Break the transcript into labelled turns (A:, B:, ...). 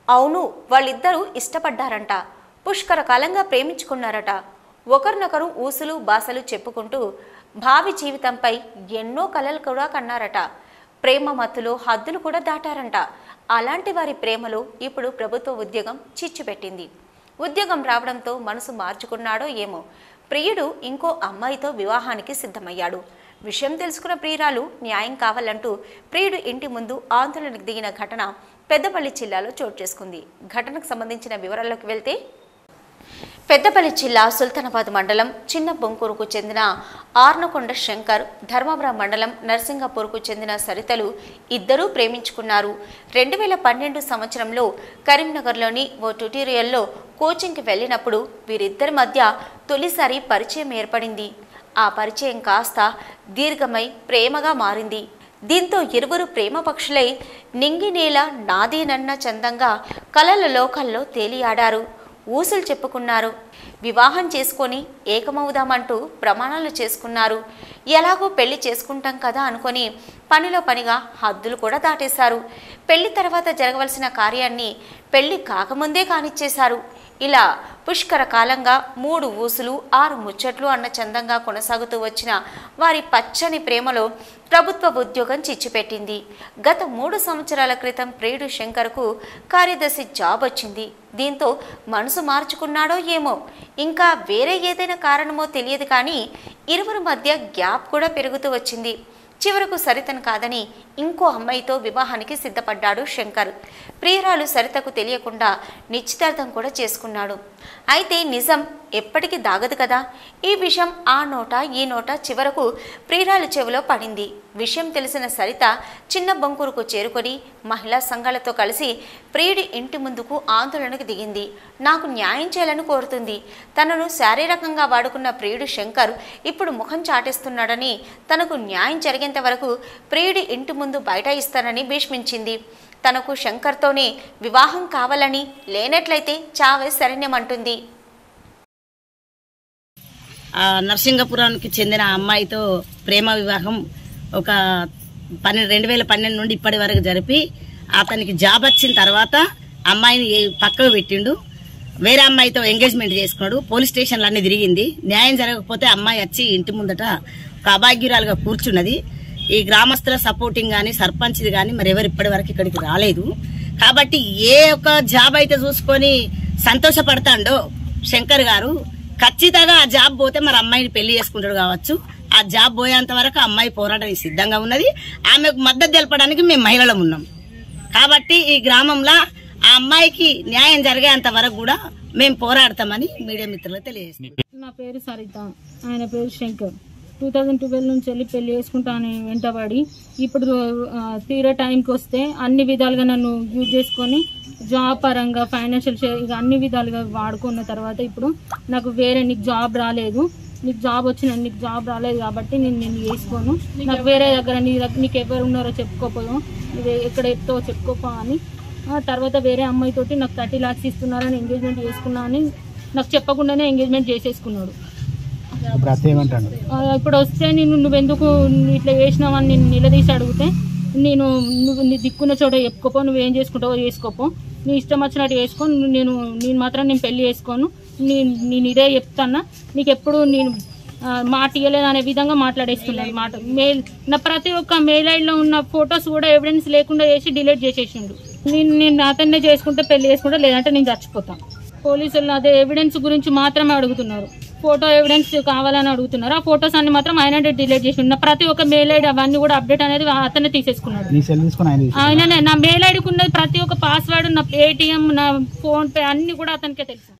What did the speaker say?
A: అవును వాళ్ళిద్దరూ ఇష్టపడ్డారంట పుష్కర కాలంగా ప్రేమించుకున్నారట ఒకరినొకరు ఊసులు బాసలు చెప్పుకుంటూ భావి జీవితంపై ఎన్నో కలలు కూడా కన్నారట ప్రేమ మత్తులో హద్దులు కూడా దాటారంట అలాంటి వారి ప్రేమలో ఇప్పుడు ప్రభుత్వ ఉద్యోగం చిచ్చుపెట్టింది ఉద్యోగం రావడంతో మనసు మార్చుకున్నాడో ఏమో ప్రియుడు ఇంకో అమ్మాయితో వివాహానికి సిద్ధమయ్యాడు విషయం తెలుసుకున్న ప్రియురాలు న్యాయం కావాలంటూ ప్రియుడు ఇంటి ముందు ఆందోళనకు దిగిన ఘటన పెద్దపల్లి జిల్లాలో చోటు చేసుకుంది ఘటనకు సంబంధించిన వివరాల్లోకి వెళ్తే పెద్దపల్లి జిల్లా సుల్తానాబాద్ మండలం చిన్న బొంకూరుకు చెందిన ఆర్నకొండ శంకర్ ధర్మవరం మండలం నర్సింగపూర్కు చెందిన సరితలు ఇద్దరూ ప్రేమించుకున్నారు రెండు వేల పన్నెండు సంవత్సరంలో కరీంనగర్లోని ఓ ట్యుటోరియల్లో కోచింగ్కి వెళ్ళినప్పుడు వీరిద్దరి మధ్య తొలిసారి పరిచయం ఏర్పడింది ఆ పరిచయం కాస్త దీర్ఘమై ప్రేమగా మారింది దీంతో ఇరువురు ప్రేమ పక్షులై నింగినేల నాదేనన్న చందంగా కలల లోకల్లో తేలియాడారు ఊసులు చెప్పుకున్నారు వివాహం చేసుకొని ఏకమవుదామంటూ ప్రమాణాలు చేసుకున్నారు ఎలాగో పెళ్లి చేసుకుంటాం కదా అనుకొని పనిలో పనిగా హద్దులు కూడా దాటేశారు పెళ్లి తర్వాత జరగవలసిన కార్యాన్ని పెళ్లి కాకముందే కానిచ్చేశారు ఇలా పుష్కర కాలంగా మూడు ఊసులు ఆరు ముచ్చట్లు అన్న చందంగా కొనసాగుతూ వచ్చిన వారి పచ్చని ప్రేమలో ప్రభుత్వ ఉద్యోగం చిచ్చుపెట్టింది గత మూడు సంవత్సరాల క్రితం ప్రియుడు శంకర్కు కార్యదర్శి జాబ్ వచ్చింది దీంతో మనసు మార్చుకున్నాడో ఏమో ఇంకా వేరే ఏదైనా కారణమో తెలియదు కానీ ఇరువురి మధ్య గ్యాప్ కూడా పెరుగుతూ వచ్చింది చివరకు సరితను కాదని ఇంకో అమ్మాయితో వివాహానికి సిద్ధపడ్డాడు శంకర్ ప్రియురాలు సరితకు తెలియకుండా నిశ్చితార్థం కూడా చేసుకున్నాడు అయితే నిజం ఎప్పటికీ దాగదు కదా ఈ విషయం ఆ నోట ఈ నోట చివరకు ప్రియురాలు చెవిలో పడింది విషయం తెలిసిన సరిత చిన్న బంకూరుకు చేరుకొని మహిళా సంఘాలతో కలిసి ప్రియుడి ఇంటి ముందుకు ఆందోళనకు దిగింది నాకు న్యాయం చేయాలని కోరుతుంది తనను శారీరకంగా వాడుకున్న ప్రియుడు శంకర్ ఇప్పుడు ముఖం చాటేస్తున్నాడని తనకు న్యాయం జరిగేంత వరకు ప్రియుడి ఇంటి ముందు బైఠాయిస్తానని భీష్మించింది తనకు శంకర్తోనే వివాహం కావాలని లేనట్లయితే చావే శరణ్యమంటుంది
B: ఆ నరసింగపురానికి చెందిన అమ్మాయితో ప్రేమ వివాహం ఒక పన్నెండు రెండు వేల పన్నెండు నుండి ఇప్పటి వరకు జరిపి అతనికి జాబ్ వచ్చిన తర్వాత అమ్మాయిని ఏ- పక్కకు పెట్టిండు వేరే అమ్మాయితో ఎంగేజ్మెంట్ చేసుకున్నాడు పోలీస్ స్టేషన్లు అన్ని తిరిగింది న్యాయం జరగకపోతే అమ్మాయి వచ్చి ఇంటి ముందట ఒక అభాగ్యురాలుగా కూర్చున్నది ఈ గ్రామస్తుల సపోర్టింగ్ కానీ సర్పంచ్ది కానీ మరి ఎవరు ఇప్పటి వరకు ఇక్కడికి రాలేదు కాబట్టి ఏ ఒక్క జాబ్ అయితే చూసుకొని సంతోషపడతాడో శంకర్ గారు ఖచ్చితంగా ఆ జాబ్ పోతే మరి అమ్మాయిని పెళ్లి చేసుకుంటాడు కావచ్చు ఆ జాబ్ పోయేంత వరకు అమ్మాయి పోరాటానికి సిద్ధంగా ఉన్నది ఆమెకు మద్దతు తెలపడానికి మేము మహిళలం ఉన్నాం కాబట్టి ఈ గ్రామంలో ఆ అమ్మాయికి న్యాయం జరిగేంత వరకు కూడా మేము పోరాడతామని మీడియా మిత్రులకు తెలియజేస్తాం
C: నా పేరు సరిత ఆయన పేరు శంకర్ టూ థౌజండ్ ట్వెల్వ్ నుంచి వెళ్ళి పెళ్లి చేసుకుంటాను వెంటబడి ఇప్పుడు ఆ, తీరే టైంకి వస్తే అన్ని విధాలుగా నన్ను యూజ్ చేసుకొని జాబ్ పరంగా ఫైనాన్షియల్ ఇక అన్ని విధాలుగా వాడుకున్న తర్వాత ఇప్పుడు నాకు వేరే నీకు జాబ్ రాలేదు నీకు జాబ్ వచ్చిన నీకు జాబ్ రాలేదు కాబట్టి నేను నేను చేసుకోను నాకు వేరే దగ్గర నీ దగ్గర నీకు ఎవరు ఉన్నారో చెప్పుకోపోయో ఇది ఎక్కడ ఎత్తో చెప్పుకోపో అని ఆ తర్వాత వేరే అమ్మాయితోటి నాకు థర్టీ లాక్స్ ఇస్తున్నారని ఎంగేజ్మెంట్ చేసుకున్నా అని నాకు చెప్పకుండానే ఎంగేజ్మెంట్ చేసేసుకున్నాడు
D: ఇప్పుడు అత్త ఏమంటాడు
C: ఆ, ఇప్పుడు వస్తే నేను నువ్వెందుకు ఇట్లా చేసినావని నేను నిలదీసి అడిగితే నేను నువ్వు నీ దిక్కున్న చోట చెప్పుకోపో నువ్వేం చేసుకుంటావో చేసుకోపో నీ ఇష్టం వచ్చినట్టు చేసుకో నువ్వు- నేను నేను మాత్రం నేను పెళ్లి చేసుకోను నేను నేను ఇదే చెప్తానా నీకు ఎప్పుడు నేను ఆ, మాట ఇవ్వలేదు అనే విధంగా మాట్లాడేస్తున్నాను మాట మెయిల్ నా ప్రతి ఒక్క మెయిల్ ఐడిలో ఉన్న ఫొటోస్ కూడా ఎవిడెన్స్ లేకుండా చేసి డిలీట్ చేసేసిండు నేను నేను అతన్నే చేసుకుంటే పెళ్లి చేసుకుంటా లేదంటే నేను చచ్చిపోతాను పోలీసులు అదే ఎవిడెన్స్ గురించి మాత్రమే అడుగుతున్నారు ఫోటో ఎవిడెన్స్ కావాలని అడుగుతున్నారు ఆ ఫొటోస్ అన్ని మాత్రం ఆయన డిలీట్ చేసి ఉన్న ప్రతి ఒక్క మెయిల్ ఐడి అవన్నీ కూడా అప్డేట్ అనేది అతనే తీసేసుకున్నాడు
D: నీ సెల్ తీసుకొని ఆయన తీసుకున్నాడు.
C: ఆయననే నా మెయిల్ ఐడికి ఉన్నది ప్రతి ఒక్క పాస్వర్డ్ నా పేటిఎం నా ఫోన్ పే అన్ని కూడా అతనికే తెలుసు